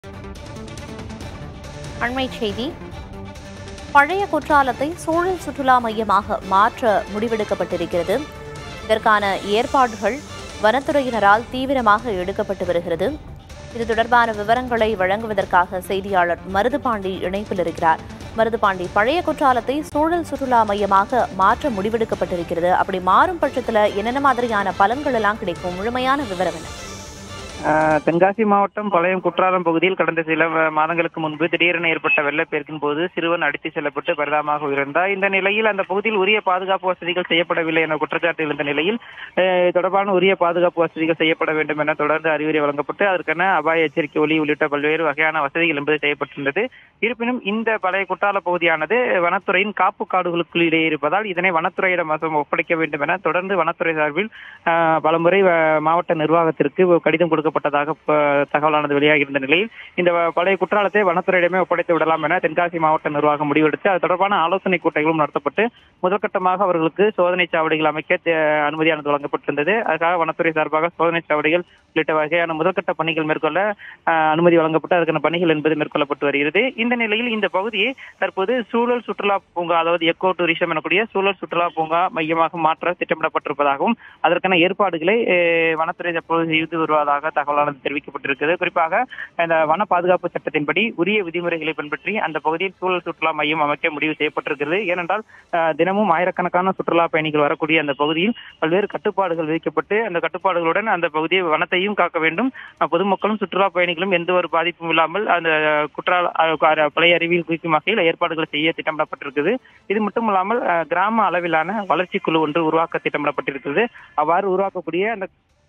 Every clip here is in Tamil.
அண்மை செய்தி பழைய குற்றாலத்தை சூழல் சுற்றுலா மையமாக மாற்ற முடிவெடுக்கப்பட்டிருக்கிறது இதற்கான ஏற்பாடுகள் வனத்துறையினரால் தீவிரமாக எடுக்கப்பட்டு வருகிறது இது தொடர்பான விவரங்களை வழங்குவதற்காக செய்தியாளர் மருதுபாண்டி இணைப்பில் இருக்கிறார் மருதுபாண்டி பழைய குற்றாலத்தை சூழல் சுற்றுலா மையமாக மாற்ற முடிவெடுக்கப்பட்டிருக்கிறது அப்படி மாறும் பட்சத்தில் என்னென்ன மாதிரியான பலன்கள் எல்லாம் கிடைக்கும் முழுமையான விவரம் என்ன ஆஹ் தென்காசி மாவட்டம் பழையம் குற்றாலம் பகுதியில் கடந்த சில வ- மாதங்களுக்கு முன்பு திடீரென ஏற்பட்ட வெள்ளப்பெருக்கின் போது சிறுவன் அடித்து செல்லப்பட்டு பரிதாபமாக உயிரிழந்தார் இந்த நிலையில் அந்த பகுதியில் உரிய பாதுகாப்பு வசதிகள் செய்யப்படவில்லை என குற்றச்சாட்டு எழுந்த நிலையில் ஆஹ் இது தொடர்பான உரிய பாதுகாப்பு வசதிகள் செய்யப்பட வேண்டும் என தொடர்ந்து அறிவுரை வழங்கப்பட்டு அதற்கான அபாய எச்சரிக்கை ஒலி உள்ளிட்ட பல்வேறு வகையான வசதிகள் என்பது செய்யப்பட்டிருந்தது இருப்பினும் இந்த பழைய குற்றால பகுதியானது வனத்துறையின் காப்பு காடுகளுக்குள் இடையே இருப்பதால் இதனை வனத்துறையிடம் வசம் ஒப்படைக்க வேண்டும் என தொடர்ந்து வனத்துறை சார்பில் ஆஹ் பலமுறை வ- மாவட்ட நிர்வாகத்திற்கு கடிதம் கொடுக்கப்பட்டதாக ப- தகவலானது வெளியாகியிருந்த நிலையில் இந்த வ- பழைய குற்றாலத்தை வனத்துறையிடமே ஒப்படைத்து விடலாம் என தென்காசி மாவட்ட நிர்வாகம் முடிவெடுத்து அது தொடர்பான ஆலோசனை கூட்டங்களும் நடத்தப்பட்டு முதற்கட்டமாக அவர்களுக்கு சோதனை சாவடிகள் அமைக்க தே- அனுமதியானது வழங்கப்பட்டிருந்தது அதுக்காக வனத்துறை சார்பாக சோதனை சாவடிகள் உள்ளிட்ட வகையான முதற்கட்ட பணிகள் மேற்கொள்ள ஆஹ், அனுமதி வழங்கப்பட்டு அதற்கான பணிகள் என்பது மேற்கொள்ளப்பட்டு வருகிறது இந்த நிலையில் இந்த பகுதியை தற்போது சூழல் சுற்றுலா பூங்கா அதாவது எக்கோ டூரிசம் எனக்கூடிய சூழல் சுற்றுலா பூங்கா மையமாக மாற்ற திட்டமிடப்பட்டிருப்பதாகவும் அதற்கான ஏற்பாடுகளை அஹ், வனத்துறை தற்போது செய்து வருவதாக தகவலானது தெரிவிக்கப்பட்டிருக்கிறது குறிப்பாக இந்த வன பாதுகாப்பு சட்டத்தின்படி உரிய விதிமுறைகளை பின்பற்றி அந்த பகுதியில் சூழல் சுற்றுலா மையம் அமைக்க முடிவு செய்யப்பட்டிருக்கிறது ஏனென்றால் அஹ், தினமும் ஆயிரக்கணக்கான சுற்றுலா பயணிகள் வரக்கூடிய அந்த பகுதியில் பல்வேறு கட்டுப்பாடுகள் விதிக்கப்பட்டு அந்த கட்டுப்பாடுகளுடன் அந்த பகுதியை வனத்தையும் காக்க வேண்டும் அஹ், பொதுமக்களும் சுற்றுலா பயணிகளும் எந்த ஒரு பாதிப்பும் இல்லாமல் அந்த குற்றால அஹ், க- பழைய அறிவியல் குறிக்கும் வகையில் ஏற்பாடுகள் செய்ய திட்டமிடப்பட்டிருக்குது இது மட்டும் இல்லாமல் அஹ், கிராம அளவிலான வளர்ச்சி குழு ஒன்று உருவாக்க திட்டமிடப்பட்டிருக்கிறது அவ்வாறு உருவாக்கக்கூடிய அந்த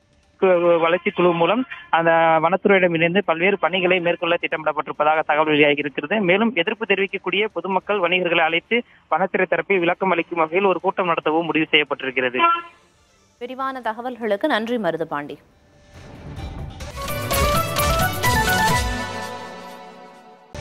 கு- வளர்ச்சி குழு மூலம் அந்த வனத்துறையிடம் இணைந்து பல்வேறு பணிகளை மேற்கொள்ள திட்டமிடப்பட்டிருப்பதாக தகவல் வெளியாகி இருக்கிறது மேலும் எதிர்ப்பு தெரிவிக்கக்கூடிய பொதுமக்கள் வணிகர்களை அழைத்து வனத்துறை தரப்பில் விளக்கம் அளிக்கும் வகையில் ஒரு கூட்டம் நடத்தவும் முடிவு செய்யப்பட்டிருக்கிறது விரிவான தகவல்களுக்கு நன்றி மருதுபாண்டி